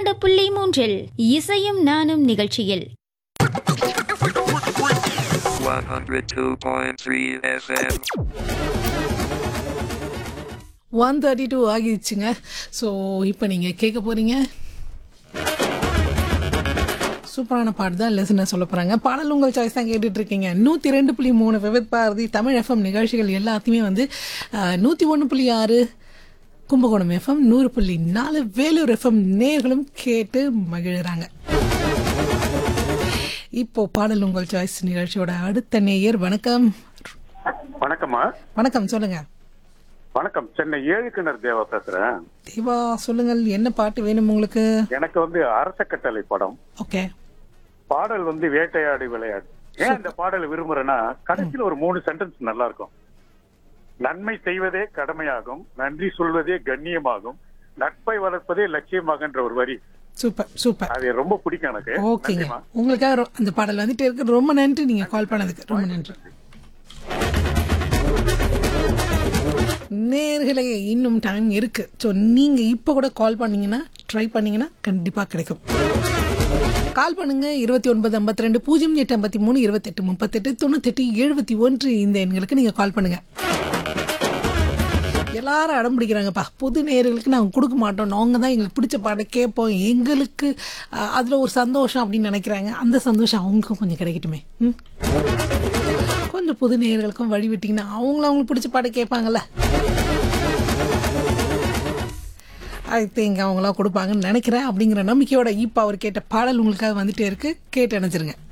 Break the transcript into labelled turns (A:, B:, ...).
A: இரண்டு புள்ளி மூன்றில் இசையும் நானும் நிகழ்ச்சியில்
B: 102.3 FM.
C: ஒன் தேர்ட்டி டூ ஆகிடுச்சுங்க ஸோ இப்போ நீங்கள் கேட்க போகிறீங்க சூப்பரான பாட்டு தான் லெசனர் சொல்ல போகிறாங்க பாடல் உங்கள் சாய்ஸ் தான் கேட்டுட்டு இருக்கீங்க நூற்றி ரெண்டு புள்ளி மூணு விவித் பாரதி தமிழ் எஃப்எம் நிகழ்ச்சிகள் எல்லாத்தையுமே வந்து நூற்றி ஒன்று புள்ளி ஆறு கும்பகோணம் எஃப்எம் நூறு புள்ளி நாலு வேலூர் எஃப்எம் நேர்களும் கேட்டு மகிழுறாங்க இப்போ பாடல் உங்கள் சாய்ஸ் நிகழ்ச்சியோட அடுத்த நேயர் வணக்கம்
D: வணக்கம்மா
C: வணக்கம் சொல்லுங்க
D: வணக்கம் சென்னை ஏழு கிணறு தேவா பேசுறேன்
C: தேவா சொல்லுங்கள் என்ன பாட்டு வேணும் உங்களுக்கு
D: எனக்கு வந்து அரச கட்டளை படம்
C: ஓகே
D: பாடல் வந்து வேட்டையாடி விளையாடு ஏன் இந்த பாடல் விரும்புறேன்னா கடைசியில ஒரு மூணு சென்டென்ஸ் நல்லா இருக்கும் நன்மை செய்வதே கடமையாகும் நன்றி சொல்வதே கண்ணியமாகும் நட்பை வளர்ப்பதே லட்சியமாகன்ற ஒரு வரி
C: சூப்பர் சூப்பர்
D: அது ரொம்ப பிடிக்கும் எனக்கு
C: ஓகேங்க
D: நன்றிம்மா.
C: உங்களுக்காக ரொ- அந்த பாடல் வந்துட்டு இருக்கு ரொம்ப நன்றி நீங்க கால் பண்ணதுக்கு ரொம்ப நன்றி நேர்களே இன்னும் டைம் இருக்கு ஸோ நீங்க இப்போ கூட கால் பண்ணீங்கன்னா ட்ரை பண்ணீங்கன்னா கண்டிப்பா கிடைக்கும் கால் பண்ணுங்க இருபத்தி ஒன்பது ஐம்பத்தி ரெண்டு பூஜ்ஜியம் எட்டு ஐம்பத்தி மூணு இருபத்தெட்டு முப்பத்தெட்டு தொண்ணூத்தெட்டு எழுபத்தி ஒன்று இந்த எண்களுக்கு நீங்க கால் பண்ணுங்க எல்லாரும் அடம் பிடிக்கிறாங்கப்பா புது நேயர்களுக்கு நாங்கள் கொடுக்க மாட்டோம் நாங்கள் தான் எங்களுக்கு பிடிச்ச பாட்டை கேட்போம் எங்களுக்கு அஹ், அதுல ஒரு சந்தோஷம் அப்படின்னு நினைக்கிறாங்க அந்த சந்தோஷம் அவங்களுக்கும் கொஞ்சம் கிடைக்கட்டுமே ம் கொஞ்சம் புது நேயர்களுக்கும் வழி விட்டிங்கன்னா அவங்களும் அவங்களுக்கு பிடிச்ச பாட்டை கேட்பாங்கல்ல ஐ திங்க் அவங்களாம் கொடுப்பாங்கன்னு நினைக்கிறேன் அப்படிங்கிற நம்பிக்கையோட இப்போ அவர் கேட்ட பாடல் உங்களுக்காக வந்துட்டே இருக்கு கேட்டு அணைச்சிருங்க